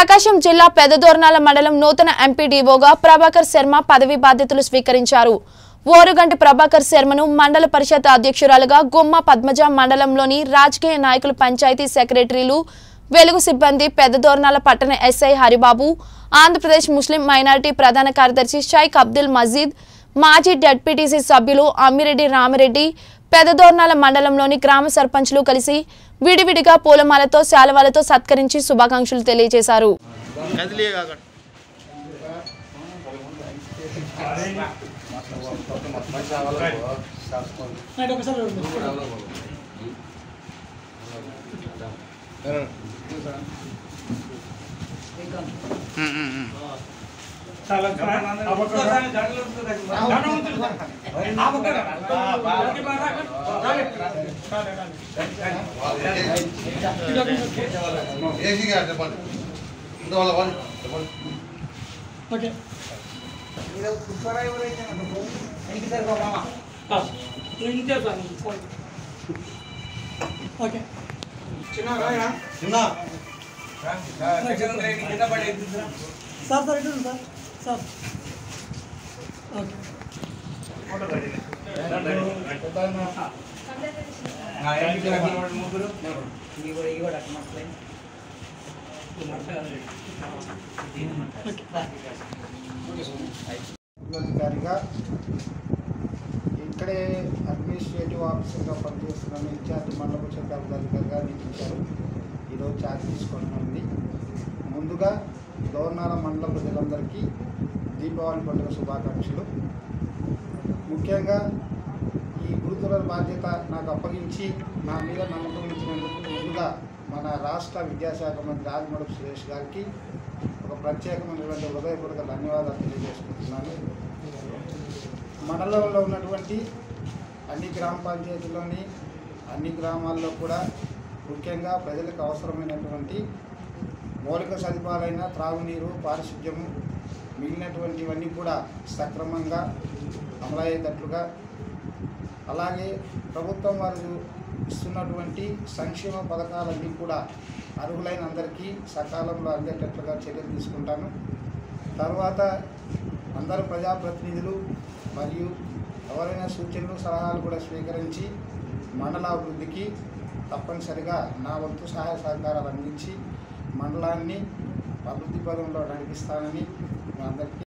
ప్రకాశం జిల్లా పెదదోర్నాల మండలం నూతన ఎంపీడీఓగా ప్రభాకర్ శర్మ పదవి బాధ్యతలు స్వీకరించారు ఓరుగంటి ప్రభాకర్ శర్మను మండల పరిషత్ అధ్యక్షురాలుగా గుమ్మ పద్మజ మండలంలోని రాజకీయ నాయకులు పంచాయతీ సెక్రటరీలు వెలుగు సిబ్బంది పెద్దదోర్నాల పట్టణ SI Haribabu Andhra Pradesh Muslim minority ప్రధాన కార్యదర్శి షైక్ అబ్దుల్ మజీద్ మాజీ డెడ్పీటీసీ సభ్యులు అమ్మిరెడ్డి రామిరెడ్డి పెదదోర్నాల మండలంలోని గ్రామ సర్పంచ్లు కలిసి విడివిడిగా పూలమాలతో శాలువాలతో సత్కరించి శుభాకాంక్షలు తెలియజేశారు కదిలే కాకండి ఏసీగా చెప్పండి ఇందువల్ల వాళ్ళు చెప్పండి ఓకే ఇంతే సార్ ఓకే చిన్న సార్ సార్ ఇటు సార్ సార్ ఓకే అధికారిగా ఇక్కడే అడ్మినిస్ట్రేటివ్ ఆఫీసర్గా పనిచేస్తున్న ఇన్ఛార్జ్ మండల పరిషత్ అధికారిగా నియమించారు ఈరోజు ఛార్జ్ తీసుకుంటుంది ముందుగా గవర్నర్ మండల ప్రజలందరికీ దీపావళి పండుగ శుభాకాంక్షలు ముఖ్యంగా ఈ గురుతుల బాధ్యత నాకు అప్పగించి నా మీద నమ్మకం ఉంచినందుకు ముందుగా మన రాష్ట్ర విద్యాశాఖ మంత్రి ఆదిమూలపు సురేష్ గారికి ఒక ప్రత్యేకమైనటువంటి హృదయపూర్వక ధన్యవాదాలు తెలియజేసుకుంటున్నాను మండలంలో ఉన్నటువంటి అన్ని గ్రామ పంచాయతీల్లోని అన్ని గ్రామాల్లో కూడా ముఖ్యంగా ప్రజలకు అవసరమైనటువంటి మౌలిక సదుపాయాలైన త్రాగునీరు పారిశుద్ధ్యము మిగిలినటువంటివన్నీ కూడా సక్రమంగా అమలయ్యేటట్లుగా అలాగే ప్రభుత్వం వారు ఇస్తున్నటువంటి సంక్షేమ పథకాలన్నీ కూడా అర్హులైన అందరికీ సకాలంలో అందేటట్లుగా చర్యలు తీసుకుంటాను తర్వాత అందరు ప్రజాప్రతినిధులు మరియు ఎవరైనా సూచనలు సలహాలు కూడా స్వీకరించి మండల అభివృద్ధికి తప్పనిసరిగా నా వంతు సహాయ సహకారాలు అందించి మండలాన్ని అభివృద్ధి పదంలో నడిపిస్తానని మీ అందరికీ